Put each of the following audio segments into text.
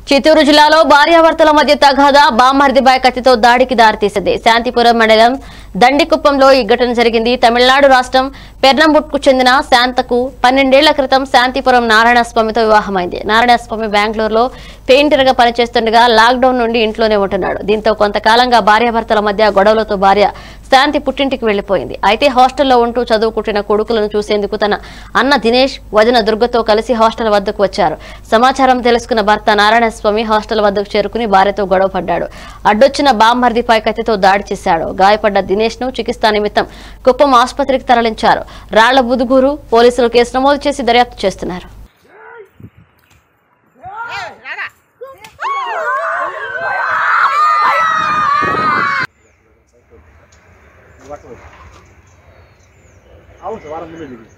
చిత్తూరు జిల్లాలో భార్యాభర్తల మధ్య తగాదా బామ్మర్దిబాయ్ కత్తితో దాడికి దారితీసింది శాంతిపురం మండలం దండికుప్పంలో ఈ ఘటన జరిగింది తమిళనాడు రాష్ట్రం పెర్నంబుట్కు చెందిన శాంతకు పన్నెండేళ్ల క్రితం శాంతిపురం నారాయణస్వామితో వివాహమైంది నారాయణస్వామి బెంగళూరులో పెయింటర్ గా పనిచేస్తుండగా లాక్డౌన్ నుండి ఇంట్లోనే ఉంటున్నాడు దీంతో కొంతకాలంగా భార్యాభర్తల మధ్య గొడవలతో భార్య శాంతి పుట్టింటికి వెళ్లిపోయింది అయితే హాస్టల్లో ఉంటూ చదువుకుంటున్న కొడుకులను చూసేందుకు తన అన్న దినేష్ వదిన దుర్గతో కలిసి హాస్టల్ వద్దకు వచ్చారు సమాచారం తెలుసుకున్న భర్త నారాయణస్వామి హాస్టల్ వద్దకు చేరుకుని భార్యతో గొడవ పడ్డాడు అడ్డొచ్చిన బామ్మర్దిపై కత్తితో దాడి చేశాడు గాయపడ్డ దినేష్ ను చికిత్స నిమిత్తం కుప్పం ఆసుపత్రికి తరలించారు రాళ్ల బుదుగూరు పోలీసులు కేసు నమోదు చేసి దర్యాప్తు చేస్తున్నారు అవును సార్ వారం ముందు దిగి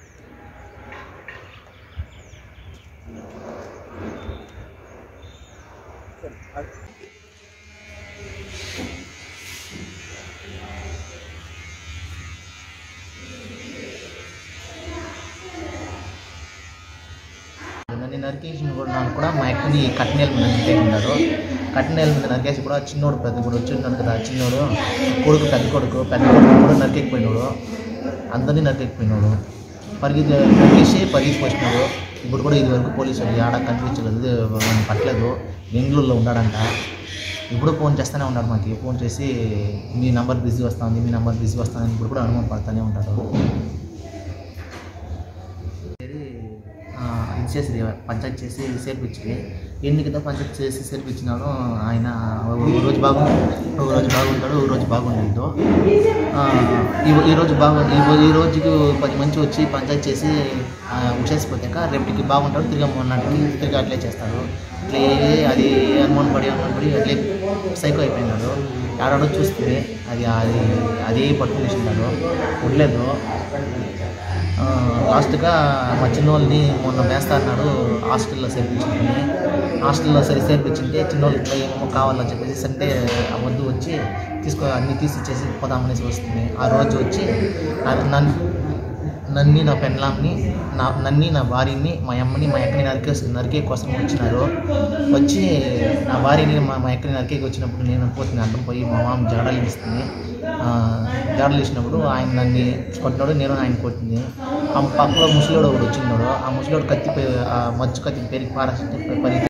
నన్ను నరికేసిన కూడా నాకు కూడా మా అక్కని కట్టినేల మీద నరికేసినారు కట్టినేల మీద నరికేసి కూడా చిన్నోడు పెద్ద కూడా వచ్చి ఉన్నాడు కదా ఆ చిన్నోడు కొడుకు పెద్ద కొడుకు పెద్ద కొడుకు కూడా నరికేకపోయినాడు అందరినీ నరికేకపోయినాడు పరిగెత్తి నరికేసి పరిగెత్తిపోసినాడు ఇప్పుడు కూడా ఇది వరకు పోలీసులు ఆడ కనిపించలేదు వాడిని పట్టలేదు బెంగళూరులో ఉన్నాడంట ఇప్పుడు ఫోన్ చేస్తూనే ఉన్నాడు మాకు ఫోన్ చేసి మీ నంబర్ బిజీ వస్తుంది మీ నంబర్ బిజీ వస్తుంది ఇప్పుడు కూడా అనుమానం పడుతూనే ఉంటాడు ఆ, ఇది చేసి పంచాయతీ చేసి చేర్పించి ఎన్ని కదా పంచాయతీ చేసి చేర్పించినాడు ఆయన ఒక రోజు బాగు ఒక రోజు బాగుంటాడు ఒక రోజు బాగుండదు ఆ, ఈ ఈ రోజు బాగు ఈ రో- ఈ రోజుకి పది మంచి వచ్చి పంచాయతీ చేసి ఆ, ఉచేసిపోతాక రేపటికి బాగుంటాడు తిరిగి మొన్నటికి తిరిగి అట్లే చేస్తాడు అట్లే అది అనుమానం పడి అనుమానం పడి అట్లే సైకో అయిపోయినాడు ఆడాడో చూస్తే అది అది అదే పట్టుకునేసినాడు వడ్లేదు ఆ, లాస్ట్గా మా చిన్నోళ్ళని మొన్న మేస్తా అన్నాడు హాస్టల్లో చేర్పించుకుని హాస్టల్లో సరి చేర్పించింటే చిన్నోళ్ళకి ఇట్లా ఏమో కావాలని చెప్పేసి సండే ఆ వద్దు వచ్చి తీసుకో అన్నీ తీసి ఇచ్చేసి పోదామనేసి వస్తుంది ఆ రోజు వచ్చి నా- నన్ను నన్ని నా పెన్లాంని నా నన్ని నా భార్యని మా అమ్మని మా అక్కని నరికే నరికే కోసం వచ్చినారు వచ్చి నా భార్యని మా మా అక్కని నరికేకి వచ్చినప్పుడు నేను పోతుంది అడ్డం పోయి మా మామ జాడలు ఇస్తుంది జాడలు ఇచ్చినప్పుడు ఆయన నన్ను కొట్టినాడు నేను ఆయన కొట్టింది ఆ పక్కలో ముసలివాడు ఒకడు వచ్చినాడు ఆ ముసలివాడు కత్తి పే- ఆ మచ్చు కత్తి పేరుకి పారేస్తే పరి